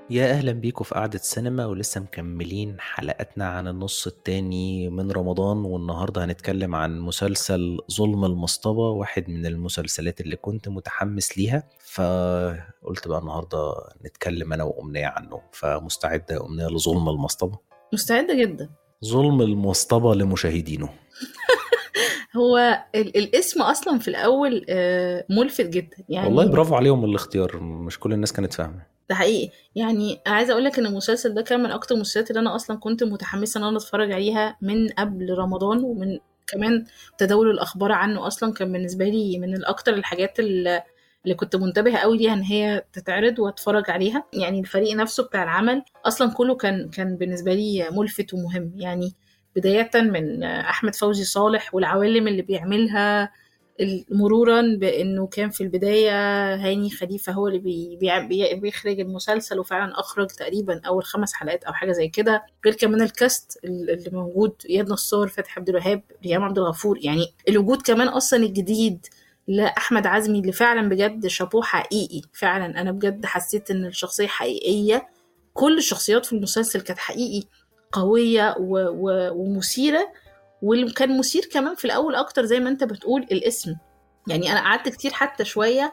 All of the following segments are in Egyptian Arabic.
يا أهلا بيكم في قعدة سينما ولسه مكملين حلقتنا عن النص التاني من رمضان والنهاردة هنتكلم عن مسلسل ظلم المصطبة واحد من المسلسلات اللي كنت متحمس ليها فقلت بقى النهاردة نتكلم أنا وأمنية عنه فمستعدة يا أمنية لظلم المصطبة مستعدة جدا ظلم المصطبة لمشاهدينه هو ال- الاسم اصلا في الاول آه، ملفت جدا يعني والله برافو عليهم الاختيار مش كل الناس كانت فاهمة ده حقيقي يعني عايزه اقول لك ان المسلسل ده كان من اكتر المسلسلات اللي انا اصلا كنت متحمسه ان انا اتفرج عليها من قبل رمضان ومن كمان تداول الاخبار عنه اصلا كان بالنسبه لي من الاكتر الحاجات اللي اللي كنت منتبهه قوي ليها ان هي تتعرض واتفرج عليها يعني الفريق نفسه بتاع العمل اصلا كله كان كان بالنسبه لي ملفت ومهم يعني بدايه من احمد فوزي صالح والعوالم اللي بيعملها مرورا بانه كان في البدايه هاني خليفه هو اللي بي بي بيخرج المسلسل وفعلا اخرج تقريبا اول خمس حلقات او حاجه زي كده غير كمان الكاست اللي موجود اياد نصار فتحي عبد الوهاب ريهام عبد الغفور يعني الوجود كمان اصلا الجديد لاحمد عزمي اللي فعلا بجد شابوه حقيقي فعلا انا بجد حسيت ان الشخصيه حقيقيه كل الشخصيات في المسلسل كانت حقيقي قويه و و ومثيره واللي كان مثير كمان في الاول اكتر زي ما انت بتقول الاسم يعني انا قعدت كتير حتى شويه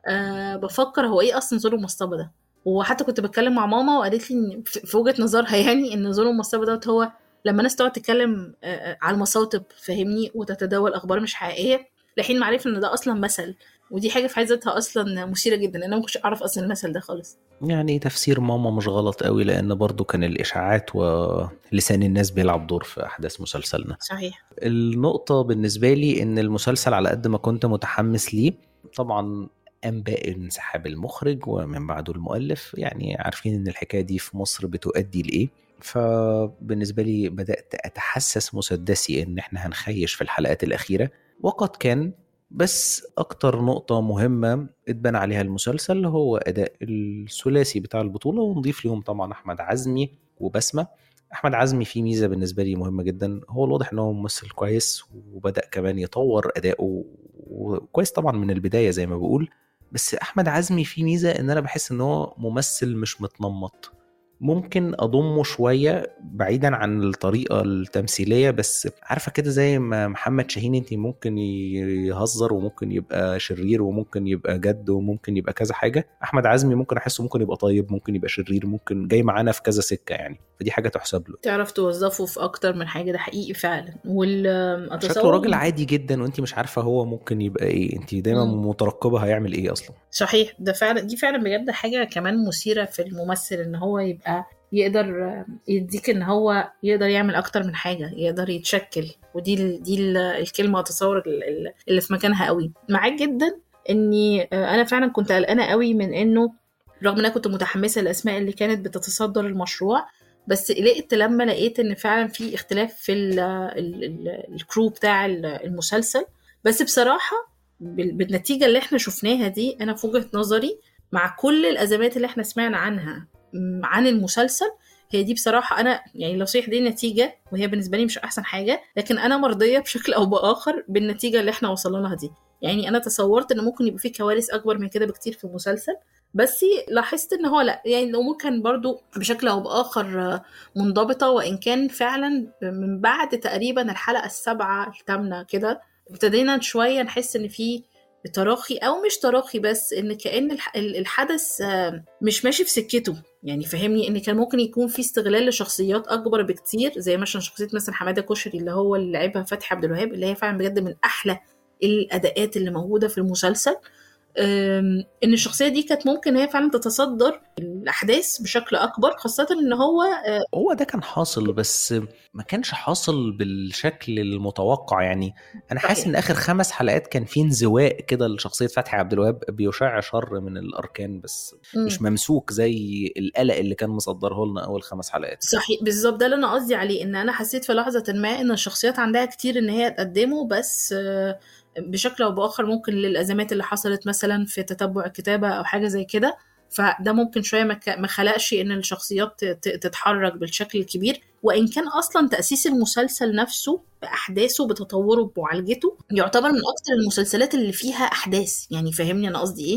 أه بفكر هو ايه اصلا ظلم مصطبه ده وحتى كنت بتكلم مع ماما وقالت لي في وجهه نظرها يعني ان ظلم مصطبه دوت هو لما ناس تقعد تتكلم أه على المصاطب فاهمني وتتداول اخبار مش حقيقيه لحين ما عرفنا ان ده اصلا مثل ودي حاجه في حد ذاتها اصلا مثيره جدا انا ما كنتش اعرف اصلا المثل ده خالص يعني تفسير ماما مش غلط قوي لان برضو كان الاشاعات ولسان الناس بيلعب دور في احداث مسلسلنا صحيح النقطة بالنسبة لي ان المسلسل على قد ما كنت متحمس ليه طبعا انباء انسحاب المخرج ومن بعده المؤلف يعني عارفين ان الحكاية دي في مصر بتؤدي لايه فبالنسبة لي بدأت أتحسس مسدسي إن إحنا هنخيش في الحلقات الأخيرة وقد كان بس أكتر نقطة مهمة اتبنى عليها المسلسل هو أداء الثلاثي بتاع البطولة ونضيف ليهم طبعا أحمد عزمي وبسمة أحمد عزمي فيه ميزة بالنسبة لي مهمة جدا هو الواضح إن هو ممثل كويس وبدأ كمان يطور أداؤه وكويس طبعا من البداية زي ما بقول بس أحمد عزمي فيه ميزة إن أنا بحس إن هو ممثل مش متنمط ممكن اضمه شويه بعيدا عن الطريقه التمثيليه بس عارفه كده زي ما محمد شاهين انت ممكن يهزر وممكن يبقى شرير وممكن يبقى جد وممكن يبقى كذا حاجه احمد عزمي ممكن احسه ممكن يبقى طيب ممكن يبقى شرير ممكن جاي معانا في كذا سكه يعني فدي حاجه تحسب له تعرف توظفه في اكتر من حاجه ده حقيقي فعلا وال شكله راجل عادي جدا وانت مش عارفه هو ممكن يبقى ايه انت دايما م. مترقبه هيعمل ايه اصلا صحيح ده فعلا دي فعلا بجد حاجه كمان مثيره في الممثل ان هو يبقى يقدر يديك ان هو يقدر يعمل اكتر من حاجه يقدر يتشكل ودي ال دي ال الكلمه اتصور اللي في مكانها قوي معاك جدا اني انا فعلا كنت قلقانه قوي من انه رغم ان انا كنت متحمسه للاسماء اللي كانت بتتصدر المشروع بس قلقت لما لقيت ان فعلا في اختلاف في ال ال ال الكرو بتاع المسلسل بس بصراحه بالنتيجه اللي احنا شفناها دي انا في وجهه نظري مع كل الازمات اللي احنا سمعنا عنها عن المسلسل هي دي بصراحة أنا يعني لو صحيح دي النتيجة وهي بالنسبة لي مش أحسن حاجة لكن أنا مرضية بشكل أو بآخر بالنتيجة اللي إحنا وصلنا لها دي يعني أنا تصورت إن ممكن يبقى في كوارث أكبر من كده بكتير في المسلسل بس لاحظت إن هو لأ يعني الأمور كان برضو بشكل أو بآخر منضبطة وإن كان فعلا من بعد تقريبا الحلقة السابعة الثامنة كده ابتدينا شوية نحس إن في تراخي او مش تراخي بس ان كان الحدث مش ماشي في سكته يعني فهمني ان كان ممكن يكون في استغلال لشخصيات اكبر بكتير زي مثلا شخصيه مثلا حماده كشري اللي هو اللي لعبها فتحي عبد الوهاب اللي هي فعلا بجد من احلى الاداءات اللي موجوده في المسلسل ان الشخصيه دي كانت ممكن هي فعلا تتصدر الاحداث بشكل اكبر خاصه ان هو هو ده كان حاصل بس ما كانش حاصل بالشكل المتوقع يعني انا حاسس ان اخر خمس حلقات كان في انزواء كده لشخصيه فتحي عبد الوهاب بيشع شر من الاركان بس م. مش ممسوك زي القلق اللي كان مصدره لنا اول خمس حلقات صحيح بالظبط ده اللي انا قصدي عليه ان انا حسيت في لحظه ما ان الشخصيات عندها كتير ان هي تقدمه بس بشكل او باخر ممكن للازمات اللي حصلت مثلا في تتبع الكتابه او حاجه زي كده فده ممكن شويه ما خلقش ان الشخصيات تتحرك بالشكل الكبير وان كان اصلا تاسيس المسلسل نفسه باحداثه بتطوره بمعالجته يعتبر من اكتر المسلسلات اللي فيها احداث يعني فاهمني انا قصدي ايه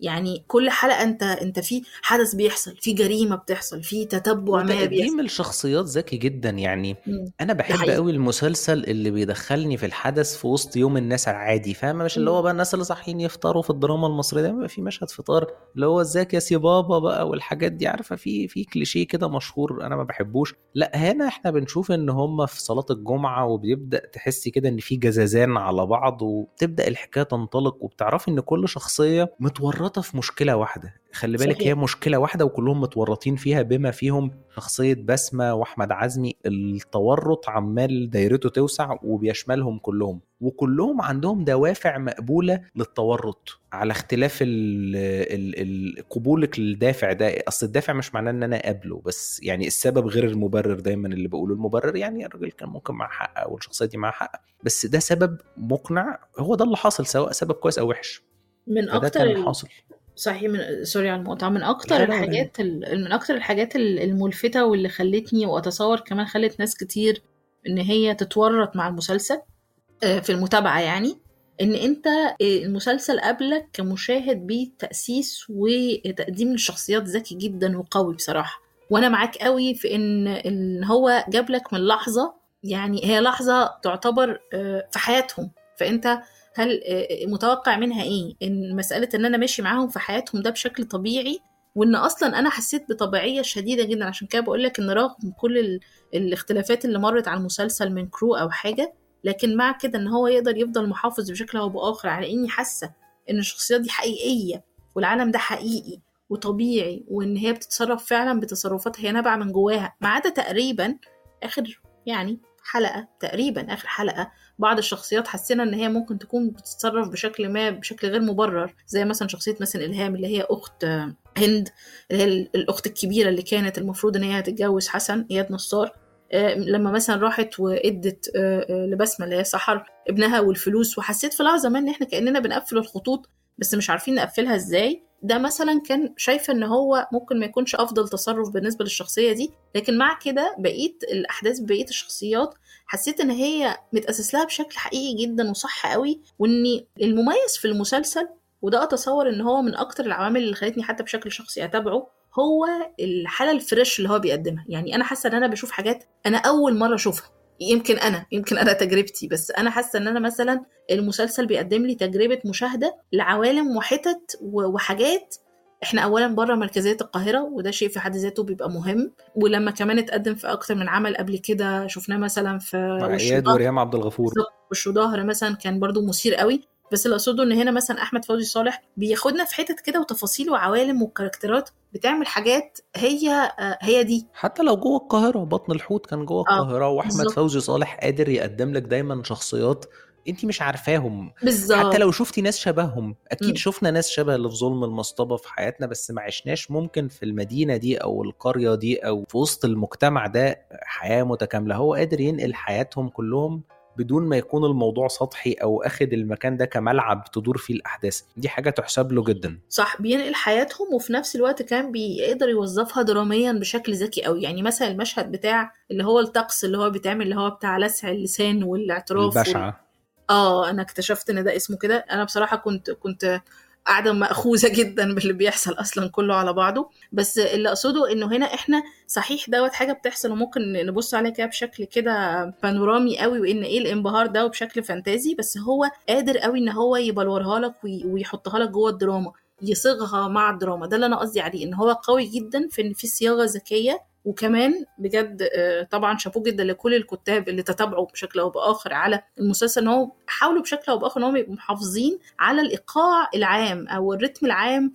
يعني كل حلقه انت انت في حدث بيحصل في جريمه بتحصل في تتبع ما بيحصل وتقديم الشخصيات ذكي جدا يعني مم. انا ده بحب حقيقي قوي المسلسل اللي بيدخلني في الحدث في وسط يوم الناس العادي فاهمه مش اللي مم. هو بقى الناس اللي صاحيين يفطروا في الدراما المصريه دايما بيبقى في مشهد فطار اللي هو ازيك يا سي بابا بقى والحاجات دي عارفه في في كليشيه كده مشهور انا ما بحبوش لا هنا احنا بنشوف ان هم في صلاه الجمعه وبيبدا تحسي كده ان في جزازان على بعض وتبدا الحكايه تنطلق وبتعرفي ان كل شخصيه متورطه في مشكله واحده خلي بالك هي صحيح مشكله واحده وكلهم متورطين فيها بما فيهم شخصيه بسمه واحمد عزمي التورط عمال دايرته توسع وبيشملهم كلهم وكلهم عندهم دوافع مقبوله للتورط على اختلاف ال ال ال قبولك للدافع ده اصل الدافع مش معناه ان انا اقابله بس يعني السبب غير المبرر دايما اللي بقوله المبرر يعني الراجل كان ممكن معاه حق او الشخصيه دي معاها حق بس ده سبب مقنع هو ده اللي حاصل سواء سبب كويس او وحش من فده اكتر كان ال... حاصل صحيح من سوري على المقاطعة من أكتر لا لا ولا يهمك الحاجات ال... من أكتر الحاجات ال- الملفتة واللي خلتني وأتصور كمان خلت ناس كتير إن هي تتورط مع المسلسل آه، في المتابعة يعني إن أنت آه، المسلسل قبلك كمشاهد بتأسيس وتقديم الشخصيات ذكي جدا وقوي بصراحة وأنا معاك قوي في إن إن هو جاب لك من لحظة يعني هي لحظة تعتبر آه، في حياتهم فأنت هل آه، متوقع منها ايه ان مساله ان انا ماشي معاهم في حياتهم ده بشكل طبيعي وان اصلا انا حسيت بطبيعيه شديده جدا عشان كده بقول لك ان رغم كل ال... الاختلافات اللي مرت على المسلسل من كرو او حاجه لكن مع كده ان هو يقدر يفضل محافظ بشكل او باخر على اني حاسه ان الشخصيات دي حقيقيه والعالم ده حقيقي وطبيعي وان هي بتتصرف فعلا بتصرفات هي نابعه من جواها ما عدا تقريبا اخر يعني حلقه تقريبا اخر حلقه بعض الشخصيات حسينا ان هي ممكن تكون بتتصرف بشكل ما بشكل غير مبرر زي مثلا شخصيه مثلا الهام اللي هي اخت آه، هند اللي هي ال- الاخت الكبيره اللي كانت المفروض ان هي هتتجوز حسن اياد نصار آه، لما مثلا راحت وادت آه، آه، لبسمه اللي هي سحر ابنها والفلوس وحسيت في لحظه ما ان احنا كاننا بنقفل الخطوط بس مش عارفين نقفلها ازاي ده مثلا كان شايفه ان هو ممكن ما يكونش افضل تصرف بالنسبه للشخصيه دي لكن مع كده بقيت الاحداث بقيه الشخصيات حسيت ان هي متأسس لها بشكل حقيقي جدا وصح قوي وان المميز في المسلسل وده اتصور ان هو من اكتر العوامل اللي خلتني حتى بشكل شخصي اتابعه هو الحاله الفريش اللي هو بيقدمها يعني انا حاسه ان انا بشوف حاجات انا اول مره اشوفها يمكن انا يمكن انا تجربتي بس انا حاسه ان انا مثلا المسلسل بيقدم لي تجربه مشاهده لعوالم وحتت و- وحاجات احنا اولا بره مركزيه القاهره وده شيء في حد ذاته بيبقى مهم ولما كمان اتقدم في اكتر من عمل قبل كده شفناه مثلا في مع وش اياد ظهر وريهام عبد الغفور بالظبط وش ظهر مثلا كان برضو مثير قوي بس اللي اقصده ان هنا مثلا احمد فوزي صالح بياخدنا في حتت كده وتفاصيل وعوالم وكاركترات بتعمل حاجات هي آه، هي دي حتى لو جوه القاهرة بطن الحوت كان جوه اه القاهرة وأحمد بالظبط فوزي صالح قادر يقدم لك دايما شخصيات انت مش عارفاهم حتى بالظبط لو شفتي ناس شبههم اكيد مم. شفنا ناس شبه اللي في ظلم المصطبة في حياتنا بس ما عشناش ممكن في المدينة دي او القرية دي او في وسط المجتمع ده حياة متكاملة هو قادر ينقل حياتهم كلهم بدون ما يكون الموضوع سطحي او اخد المكان ده كملعب تدور فيه الاحداث دي حاجة تحسب له جدا صح بينقل حياتهم وفي نفس الوقت كان بيقدر يوظفها دراميا بشكل ذكي قوي يعني مثلا المشهد بتاع اللي هو الطقس اللي هو بيتعمل اللي هو بتاع لسع اللسان والاعتراف وال... البشعة اه انا اكتشفت ان ده اسمه كده انا بصراحه كنت كنت قاعده مأخوذه جدا باللي بيحصل اصلا كله على بعضه بس اللي اقصده انه هنا احنا صحيح دوت حاجه بتحصل وممكن نبص عليها كده بشكل كده بانورامي قوي وان ايه الانبهار ده وبشكل فانتازي بس هو قادر قوي ان هو يبلورها لك وي- ويحطها لك جوه الدراما يصيغها مع الدراما ده اللي انا قصدي عليه ان هو قوي جدا في ان في صياغه ذكيه وكمان بجد آه، طبعا شابوه جدا لكل الكتاب اللي تتابعوا بشكل او باخر على المسلسل ان هو حاولوا بشكل او باخر ان هم يبقوا محافظين على الايقاع العام او الريتم العام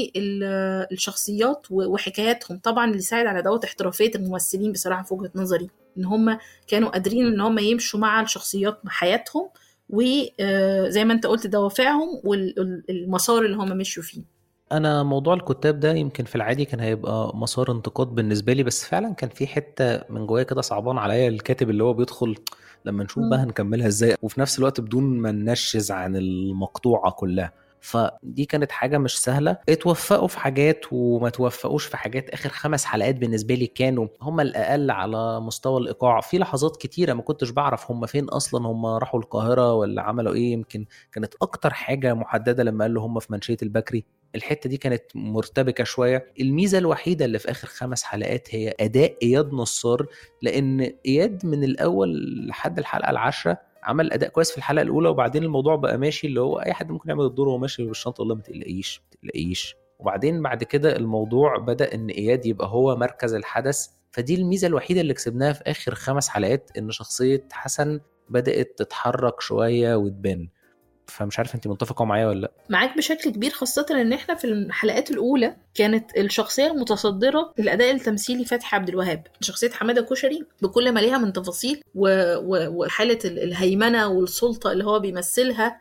للشخصيات وحكاياتهم طبعا اللي ساعد على دوت احترافيه الممثلين بصراحه في وجهه نظري ان هم كانوا قادرين ان هم يمشوا مع الشخصيات حياتهم وزي ما انت قلت دوافعهم والمسار اللي هم مشوا فيه انا موضوع الكتاب ده يمكن في العادي كان هيبقى مسار انتقاد بالنسبه لي بس فعلا كان في حته من جوايا كده صعبان عليا الكاتب اللي هو بيدخل لما نشوف بقى مم. هنكملها ازاي وفي نفس الوقت بدون ما ننشز عن المقطوعه كلها فدي كانت حاجة مش سهلة اتوفقوا في حاجات وما توفقوش في حاجات آخر خمس حلقات بالنسبة لي كانوا هم الأقل على مستوى الإيقاع في لحظات كتيرة ما كنتش بعرف هم فين أصلا هم راحوا القاهرة ولا عملوا إيه يمكن كانت أكتر حاجة محددة لما قال له هم في منشية البكري الحته دي كانت مرتبكه شويه الميزه الوحيده اللي في اخر خمس حلقات هي اداء اياد نصار لان اياد من الاول لحد الحلقه العاشره عمل اداء كويس في الحلقه الاولى وبعدين الموضوع بقى ماشي اللي هو اي حد ممكن يعمل الدور وهو ماشي بالشنطه والله ما تقلقيش ما تقلقيش وبعدين بعد كده الموضوع بدا ان اياد يبقى هو مركز الحدث فدي الميزه الوحيده اللي كسبناها في اخر خمس حلقات ان شخصيه حسن بدات تتحرك شويه وتبان فمش عارف انت متفقه معايا ولا لا معاك بشكل كبير خاصة ان احنا في الحلقات الاولى كانت الشخصية المتصدرة الاداء التمثيلي فتحي عبد الوهاب شخصية حمادة كشري بكل ما ليها من تفاصيل و... و... وحالة الهيمنة والسلطة اللي هو بيمثلها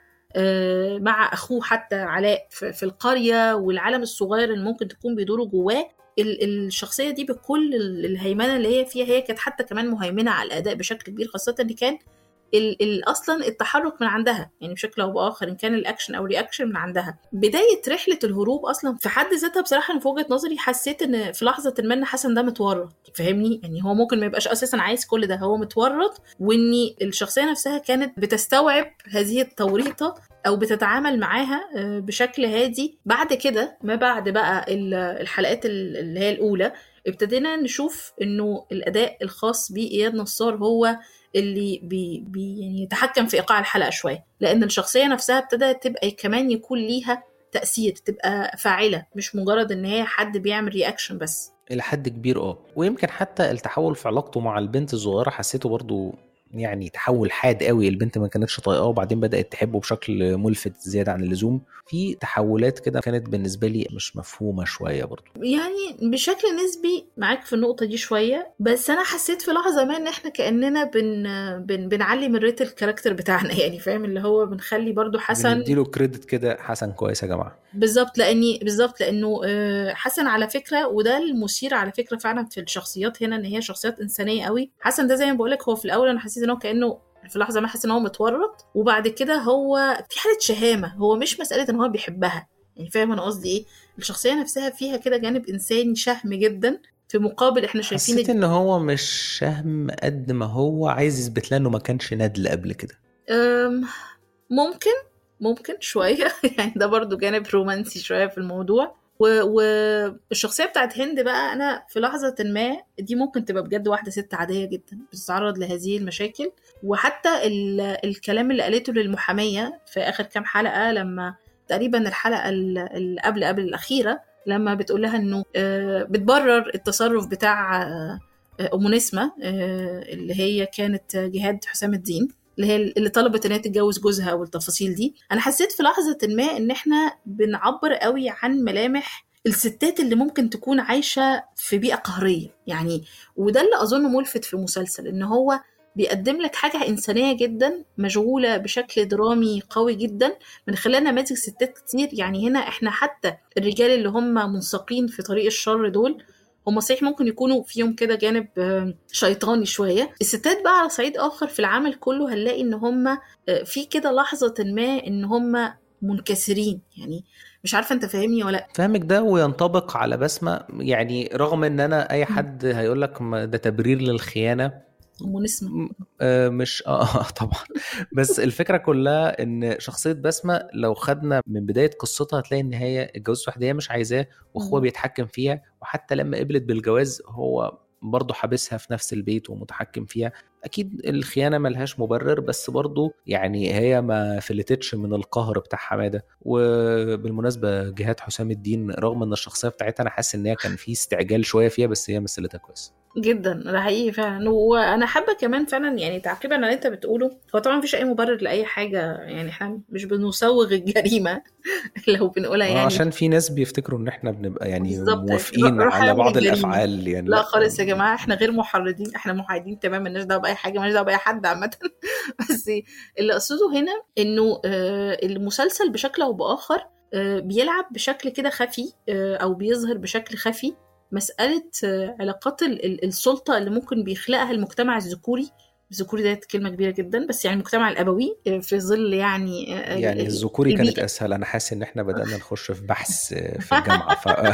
مع اخوه حتى علاء في القرية والعالم الصغير اللي ممكن تكون بيدوروا جواه الشخصيه دي بكل الهيمنه اللي هي فيها هي كانت حتى كمان مهيمنه على الاداء بشكل كبير خاصه ان كان ال ال اصلا التحرك من عندها يعني بشكل او باخر ان كان الاكشن او الرياكشن من عندها بدايه رحله الهروب اصلا في حد ذاتها بصراحه انا في وجهه نظري حسيت ان في لحظه ما ان حسن ده متورط فاهمني يعني هو ممكن ما يبقاش اساسا عايز كل ده هو متورط وان الشخصيه نفسها كانت بتستوعب هذه التوريطه او بتتعامل معاها بشكل هادي بعد كده ما بعد بقى الحلقات اللي هي الاولى ابتدينا نشوف انه الاداء الخاص باياد نصار هو اللي بي بي يعني يتحكم في ايقاع الحلقه شويه لان الشخصيه نفسها ابتدت تبقى كمان يكون ليها تاثير تبقى فاعله مش مجرد ان هي حد بيعمل رياكشن بس الى حد كبير اه ويمكن حتى التحول في علاقته مع البنت الصغيره حسيته برضو يعني تحول حاد قوي البنت ما كانتش طايقاه وبعدين بدات تحبه بشكل ملفت زياده عن اللزوم في تحولات كده كانت بالنسبه لي مش مفهومه شويه برضو يعني بشكل نسبي معاك في النقطه دي شويه بس انا حسيت في لحظه ما ان احنا كاننا بن, بن بنعلي من ريت الكاركتر بتاعنا يعني فاهم اللي هو بنخلي برضو حسن نديله كريدت كده حسن كويس يا جماعه بالظبط لاني بالظبط لانه حسن على فكره وده المثير على فكره فعلا في الشخصيات هنا ان هي شخصيات انسانيه قوي حسن ده زي ما بقول لك هو في الاول انا حسيت ان هو كانه في لحظه ما حاسس ان هو متورط وبعد كده هو في حاله شهامه هو مش مساله ان هو بيحبها يعني فاهم انا قصدي ايه الشخصيه نفسها فيها كده جانب انساني شهم جدا في مقابل احنا شايفين حسيت ان هو مش شهم قد ما هو عايز يثبت لنا انه ما كانش ندل قبل كده ممكن ممكن شويه يعني ده برضو جانب رومانسي شويه في الموضوع والشخصيه بتاعت هند بقى انا في لحظه ما دي ممكن تبقى بجد واحده ست عاديه جدا بتتعرض لهذه المشاكل وحتى الكلام اللي قالته للمحاميه في اخر كام حلقه لما تقريبا الحلقه اللي قبل قبل الاخيره لما بتقول لها انه بتبرر التصرف بتاع ام نسمه اللي هي كانت جهاد حسام الدين اللي هي اللي طلبت ان هي تتجوز جوزها والتفاصيل دي انا حسيت في لحظه ما ان احنا بنعبر قوي عن ملامح الستات اللي ممكن تكون عايشه في بيئه قهريه يعني وده اللي اظن ملفت في المسلسل ان هو بيقدم لك حاجة إنسانية جدا مشغولة بشكل درامي قوي جدا من خلال نماذج ستات كتير يعني هنا إحنا حتى الرجال اللي هم منساقين في طريق الشر دول هم صحيح ممكن يكونوا فيهم كده جانب شيطاني شويه الستات بقى على صعيد اخر في العمل كله هنلاقي ان هم في كده لحظه ما ان هم منكسرين يعني مش عارفه انت فاهمني ولا لا فاهمك ده وينطبق على بسمه يعني رغم ان انا اي حد هيقول لك ده تبرير للخيانه ونسمة آه مش اه طبعا بس الفكره كلها ان شخصيه بسمه لو خدنا من بدايه قصتها هتلاقي ان هي اتجوزت واحده هي مش عايزاه واخوها بيتحكم فيها وحتى لما قبلت بالجواز هو برضه حابسها في نفس البيت ومتحكم فيها اكيد الخيانه ملهاش مبرر بس برضه يعني هي ما فلتتش من القهر بتاع حماده وبالمناسبه جهاد حسام الدين رغم ان الشخصيه بتاعتها انا حاسس ان هي كان في استعجال شويه فيها بس هي مثلتها كويس جدا ده حقيقي فعلا وانا حابه كمان فعلا يعني تعقيبا على اللي انت بتقوله هو طبعا مفيش اي مبرر لاي حاجه يعني احنا مش بنسوغ الجريمه لو بنقولها يعني عشان في ناس بيفتكروا ان احنا بنبقى يعني موافقين على بعض الافعال يعني لا خالص يا جماعه احنا غير محرضين احنا محايدين تماما مالناش دعوه باي حاجه مالناش دعوه باي حد عامه بس اللي اقصده هنا انه المسلسل بشكل او باخر بيلعب بشكل كده خفي او بيظهر بشكل خفي مسألة علاقات السلطة اللي ممكن بيخلقها المجتمع الذكوري ذكوري ديت كلمه كبيره جدا بس يعني المجتمع الابوي في ظل يعني يعني الذكوري كانت اسهل انا حاسس ان احنا بدانا نخش في بحث في الجامعه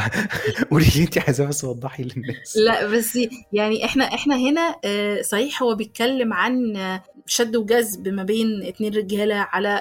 فقولي لي انت عايزه بس توضحي للناس لا بس يعني احنا احنا هنا صحيح هو بيتكلم عن شد وجذب ما بين اتنين رجاله على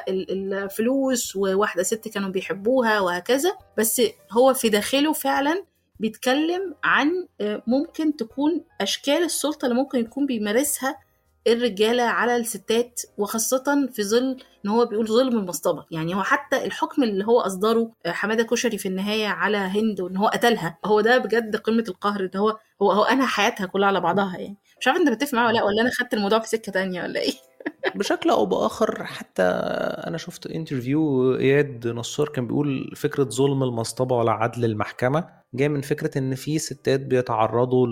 الفلوس وواحده ست كانوا بيحبوها وهكذا بس هو في داخله فعلا بيتكلم عن ممكن تكون اشكال السلطه اللي ممكن يكون بيمارسها الرجالة على الستات وخاصة في ظل ان هو بيقول ظلم المصطبة يعني هو حتى الحكم اللي هو اصدره حمادة كشري في النهاية على هند وان هو قتلها هو ده بجد قمة القهر ان هو هو هو انهى حياتها كلها على بعضها يعني مش عارفه انت بتتفق معايا ولا لا ولا انا خدت الموضوع في سكة تانية ولا ايه بشكل او باخر حتى انا شفت انترفيو اياد نصار كان بيقول فكره ظلم المصطبه ولا عدل المحكمه جاي من فكره ان في ستات بيتعرضوا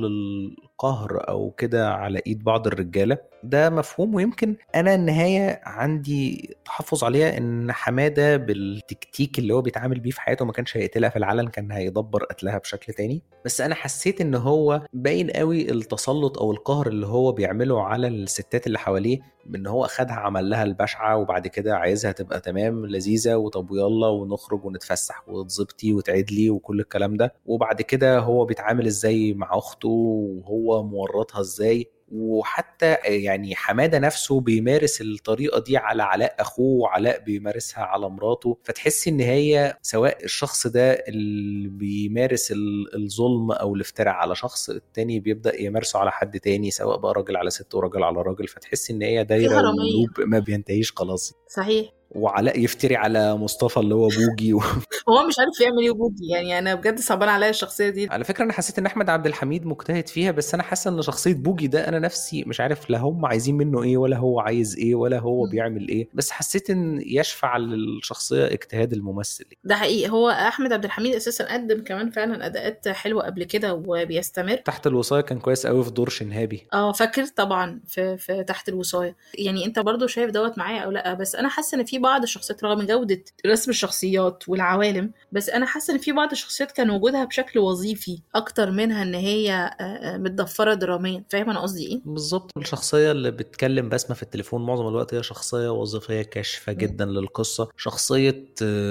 للقهر او كده على ايد بعض الرجاله ده مفهوم ويمكن انا النهايه عندي تحفظ عليها ان حماده بالتكتيك اللي هو بيتعامل بيه في حياته ما كانش هيقتلها في العلن كان هيدبر قتلها بشكل تاني بس انا حسيت ان هو باين قوي التسلط او القهر اللي هو بيعمله على الستات اللي حواليه ان هو خدها عمل لها البشعه وبعد كده عايزها تبقى تمام لذيذه وطب ويلا ونخرج ونتفسح وتظبطي وتعدلي وكل الكلام ده وبعد كده هو بيتعامل ازاي مع اخته وهو مورطها ازاي وحتى يعني حماده نفسه بيمارس الطريقه دي على علاء اخوه وعلاء بيمارسها على مراته فتحسي ان هي سواء الشخص ده اللي بيمارس الظلم او الافتراء على شخص التاني بيبدا يمارسه على حد تاني سواء بقى راجل على ست وراجل على راجل فتحسي ان هي دايره ولوب ما بينتهيش خلاص صحيح وعلاء يفتري على مصطفى اللي هو بوجي و... هو مش عارف يعمل ايه بوجي يعني انا بجد صعبان عليا الشخصيه دي على فكره انا حسيت ان احمد عبد الحميد مجتهد فيها بس انا حاسه ان شخصيه بوجي ده انا نفسي مش عارف لا هم عايزين منه ايه ولا هو عايز ايه ولا هو بيعمل ايه بس حسيت ان يشفع للشخصيه اجتهاد الممثل ده حقيقي هو احمد عبد الحميد اساسا قدم كمان فعلا اداءات حلوه قبل كده وبيستمر تحت الوصايه كان كويس قوي في دور شنهابي اه فاكر طبعا في, في تحت الوصايه يعني انت برضو شايف دوت معايا او لا بس انا حاسه ان في بعض الشخصيات رغم جودة رسم الشخصيات والعوالم بس أنا حاسة إن في بعض الشخصيات كان وجودها بشكل وظيفي أكتر منها إن هي متضفرة دراميا فاهم أنا قصدي إيه؟ بالظبط الشخصية اللي بتكلم بسمة في التليفون معظم الوقت هي شخصية وظيفية كاشفة جدا للقصة شخصية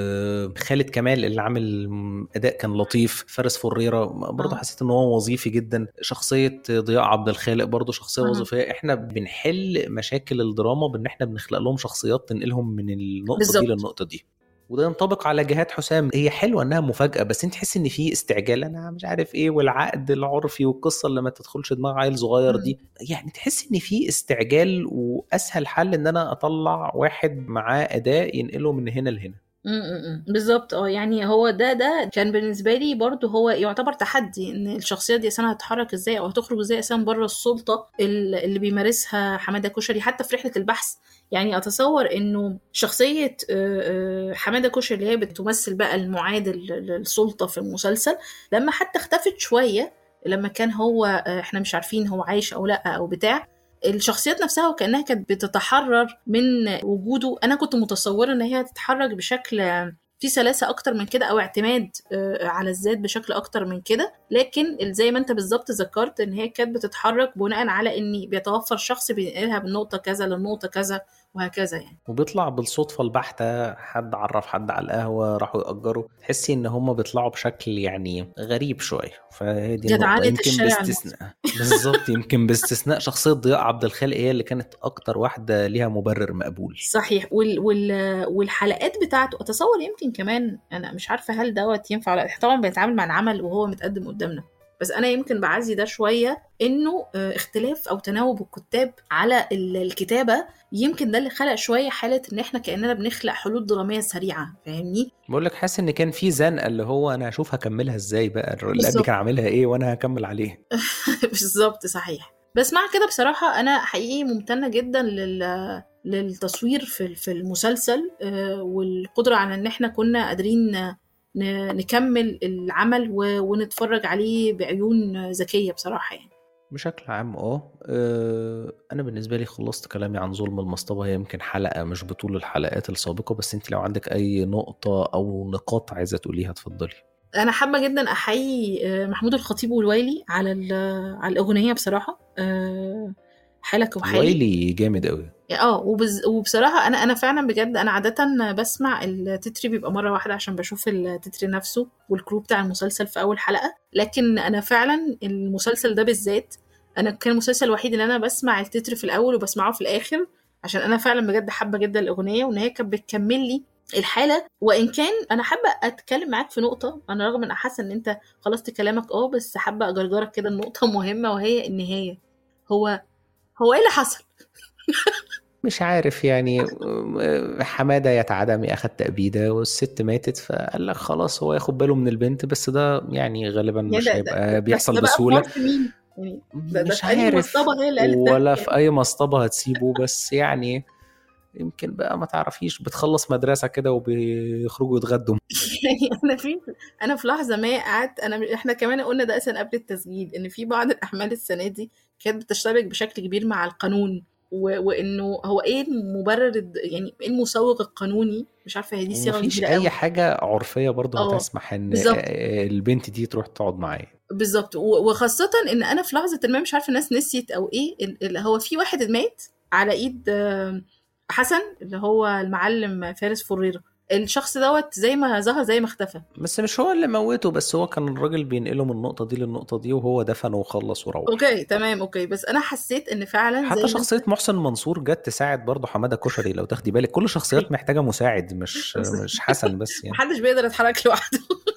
خالد كمال اللي عامل أداء كان لطيف فارس فريرة برضه حسيت إن هو وظيفي جدا شخصية ضياء عبد الخالق برضه شخصية أه. وظيفية إحنا بنحل مشاكل الدراما بإن إحنا بنخلق لهم شخصيات تنقلهم من النقطة بالظبط. دي للنقطة دي وده ينطبق على جهاد حسام هي حلوه انها مفاجاه بس انت تحس ان في استعجال انا مش عارف ايه والعقد العرفي والقصه اللي ما تدخلش دماغ عيل صغير دي يعني تحس ان في استعجال واسهل حل ان انا اطلع واحد معاه اداء ينقله من هنا لهنا امم بالظبط اه يعني هو ده ده كان بالنسبه لي برضو هو يعتبر تحدي ان الشخصيه دي اصلا هتتحرك ازاي او هتخرج ازاي اصلا بره السلطه اللي بيمارسها حماده كشري حتى في رحله البحث يعني اتصور انه شخصيه حماده كشري اللي هي بتمثل بقى المعادل للسلطه في المسلسل لما حتى اختفت شويه لما كان هو احنا مش عارفين هو عايش او لا او بتاع الشخصيات نفسها وكانها كانت بتتحرر من وجوده انا كنت متصوره ان هي هتتحرك بشكل في سلاسه اكتر من كده او اعتماد على الذات بشكل اكتر من كده لكن زي ما انت بالظبط ذكرت ان هي كانت بتتحرك بناء على ان بيتوفر شخص بينقلها من نقطه كذا للنقطه كذا وهكذا يعني وبيطلع بالصدفة البحتة حد عرف حد على القهوة راحوا يأجروا تحسي ان هم بيطلعوا بشكل يعني غريب شوية فهي دي جدعانة يمكن الشارع باستثناء بالظبط يمكن باستثناء شخصية ضياء عبد الخالق هي اللي كانت أكتر واحدة ليها مبرر مقبول صحيح وال وال والحلقات بتاعته اتصور يمكن كمان انا مش عارفه هل دوت ينفع ولا طبعا بيتعامل مع العمل وهو متقدم قدامنا بس انا يمكن بعزي ده شويه انه اختلاف او تناوب الكتاب على الكتابه يمكن ده اللي خلق شويه حاله ان احنا كاننا بنخلق حلول دراميه سريعه فاهمني بقول لك حاسس ان كان في زنقه اللي هو انا هشوف هكملها ازاي بقى اللي قبل بالظبط. كان عاملها ايه وانا هكمل عليه بالظبط صحيح بس مع كده بصراحه انا حقيقي ممتنه جدا لل للتصوير في في المسلسل آه، والقدره على ان احنا كنا قادرين ن- نكمل العمل و- ونتفرج عليه بعيون ذكيه بصراحه يعني بشكل عام اه آه، انا بالنسبه لي خلصت كلامي عن ظلم المصطبه هي يمكن حلقه مش بطول الحلقات السابقه بس انت لو عندك اي نقطه او نقاط عايزه تقوليها اتفضلي انا حابه جدا احيي آه، محمود الخطيب والويلي على ال- على الاغنيه بصراحه آه، حالك وحالي ويلي جامد قوي اه وبز... وبصراحه انا انا فعلا بجد انا عاده بسمع التتر بيبقى مره واحده عشان بشوف التتر نفسه والكرو بتاع المسلسل في اول حلقه لكن انا فعلا المسلسل ده بالذات انا كان المسلسل الوحيد اللي انا بسمع التتر في الاول وبسمعه في الاخر عشان انا فعلا بجد حابه جدا الاغنيه وان هي كانت بتكمل لي الحاله وان كان انا حابه اتكلم معاك في نقطه انا رغم ان حاسه ان انت خلصت كلامك اه بس حابه اجرجرك كده النقطه مهمه وهي النهايه هو هو ايه اللي حصل مش عارف يعني حمادة يتعدم أخد تأبيدة والست ماتت فقال لك خلاص هو ياخد باله من البنت بس ده يعني غالبا يعني مش ده- ده- هيبقى بس بيحصل ده بقى في بسهولة مصر مين؟ يعني ده, ده مش في أي عارف مصطبة هي اللي قالت ده ولا في أي مصطبة هتسيبه بس يعني يمكن بقى ما تعرفيش بتخلص مدرسة كده وبيخرجوا يتغدوا يعني انا في انا في لحظه ما قعدت انا احنا كمان قلنا ده اصلا قبل التسجيل ان في بعض الاحمال السنه دي كانت بتشتبك بشكل كبير مع القانون و... وانه هو ايه المبرر الد- يعني ايه المسوغ القانوني مش عارفه هي دي صيغه ومفيش كبيره أي قوي حاجة عرفية برضه اه هتسمح إن بالظبط البنت دي تروح تقعد معايا بالظبط و- وخاصة ان انا في لحظة ما مش عارفة الناس نسيت او ايه ال- اللي هو في واحد مات على ايد آه، حسن اللي هو المعلم فارس فريرة الشخص دوت زي ما ظهر زي ما اختفى بس مش هو اللي موته بس هو كان الراجل بينقله من النقطة دي للنقطة دي وهو دفن وخلص وروح اوكي تمام اوكي بس انا حسيت ان فعلا زي حتى ما شخصية محسن منصور جت تساعد برضه حمادة كشري لو تاخدي بالك كل الشخصيات محتاجة مساعد مش مش حسن بس يعني محدش بيقدر يتحرك لوحده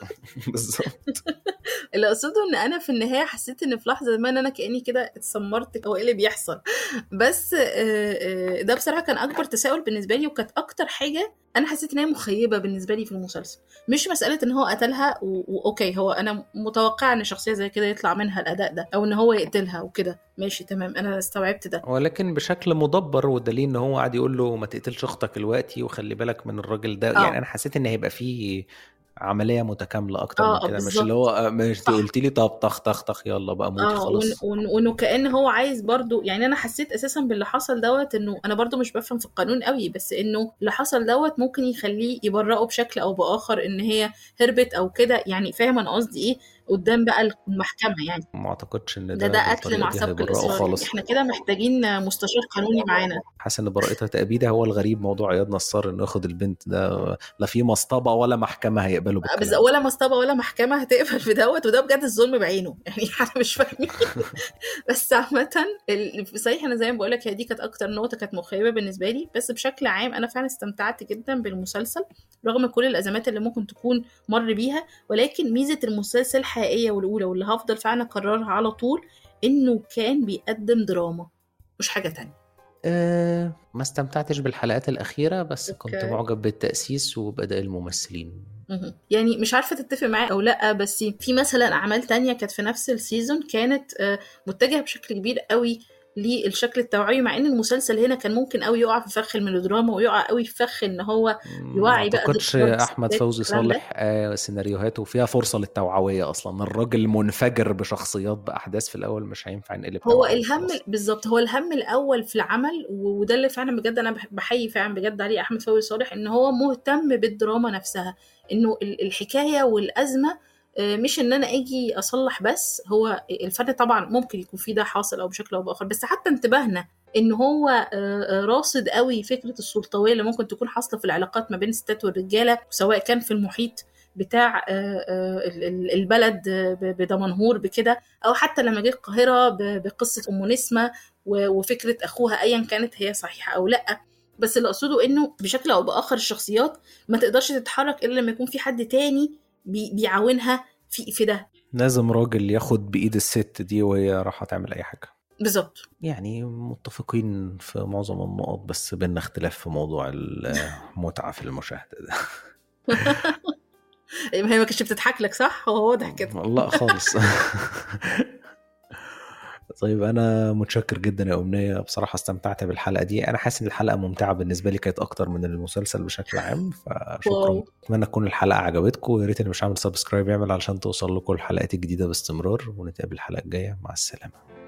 بالظبط اللي اقصده ان انا في النهايه حسيت ان في لحظه ما ان انا كاني كده اتسمرت او ايه اللي بيحصل بس آه، آه، ده بصراحه كان اكبر تساؤل بالنسبه لي وكانت اكتر حاجه انا حسيت ان هي مخيبه بالنسبه لي في المسلسل مش مساله ان هو قتلها و- واوكي هو انا متوقعه ان شخصيه زي كده يطلع منها الاداء ده او ان هو يقتلها وكده ماشي تمام انا استوعبت ده ولكن بشكل مدبر والدليل ان هو قاعد يقول له ما تقتلش اختك دلوقتي وخلي بالك من الراجل ده يعني اه انا حسيت ان هيبقى فيه عملية متكاملة أكتر من اه اه كده مش بالظبط اللي هو آه، مش صح قلت لي طب طخ طخ طخ يلا بقى موتي اه وإن- خلاص وإن- وانه كأن هو عايز برضو يعني انا حسيت اساسا باللي حصل دوت انه انا برضو مش بفهم في القانون قوي بس انه اللي حصل دوت ممكن يخليه يبرئه بشكل او باخر ان هي هربت او كده يعني فاهم انا قصدي ايه قدام بقى المحكمة يعني ما أعتقدش إن ده ده ده قتل بالطريقة مع دي سبق هيبرئه الاصرار يعني خالص احنا كده محتاجين مستشار قانوني معانا حاسس ان براءتها تأبيدها هو الغريب موضوع عياض نصار انه ياخد البنت ده لا في مصطبة ولا محكمة هيقبلوا بس بالكلام ده ولا مصطبة ولا محكمة هتقبل في دوت وده بجد الظلم بعينه يعني احنا مش فاهمين بس عامة ال- صحيح انا زي ما بقول لك هي دي كانت اكتر نقطة كانت مخيبة بالنسبة لي بس بشكل عام انا فعلا استمتعت جدا بالمسلسل رغم كل الازمات اللي ممكن تكون مر بيها ولكن ميزة المسلسل الحقيقية والاولى واللي هفضل فعلا اكررها على طول انه كان بيقدم دراما مش حاجة تانية أه ما استمتعتش بالحلقات الأخيرة بس كنت اوكي معجب بالتأسيس وبأداء الممثلين مهم. يعني مش عارفة تتفق معايا أو لأ بس في مثلا أعمال تانية كانت في نفس السيزون كانت آه، متجهة بشكل كبير قوي للشكل التوعوي مع ان المسلسل هنا كان ممكن قوي يقع في فخ الميلودراما ويقع قوي في فخ ان هو ما يوعي بقى أعتقدش ضد أحمد الستات فوزي والكلام ده صالح آه سيناريوهاته فيها فرصة للتوعوية أصلا الراجل منفجر بشخصيات بأحداث في الأول مش هينفع نقلب هو توعوي الهم خلاص بالظبط هو الهم الاول في العمل و- وده اللي فعلا بجد انا بح- بحيي فعلا بجد عليه احمد فوزي صالح ان هو مهتم بالدراما نفسها انه ال- الحكايه والازمه آه، مش ان انا اجي اصلح بس هو الفن طبعا ممكن يكون فيه ده حاصل او بشكل او باخر بس حتى انتباهنا ان هو آه، آه، راصد قوي فكره السلطويه اللي ممكن تكون حاصله في العلاقات ما بين الستات والرجاله سواء كان في المحيط بتاع آه، آه، ال- ال- البلد آه، ب- بدمنهور بكده او حتى لما جه القاهره ب- بقصه ام نسمه و- وفكره اخوها ايا كانت هي صحيحه او لا بس اللي اقصده انه بشكل او باخر الشخصيات ما تقدرش تتحرك الا لما يكون في حد تاني بي بيعاونها في في ده لازم راجل ياخد بإيد الست دي وهي رايحة تعمل أي حاجة بالظبط يعني متفقين في معظم النقط بس بينا اختلاف في موضوع المتعة في المشاهدة ده هي ما كانتش بتضحك لك صح هو واضح كده لا خالص طيب انا متشكر جدا يا امنيه بصراحه استمتعت بالحلقه دي انا حاسس ان الحلقه ممتعه بالنسبه لي كانت اكتر من المسلسل بشكل عام فشكرا واو اتمنى تكون الحلقه عجبتكم ويا ريت اللي مش عامل سبسكرايب يعمل علشان توصل لكم الحلقات الجديده باستمرار ونتقابل الحلقه الجايه مع السلامه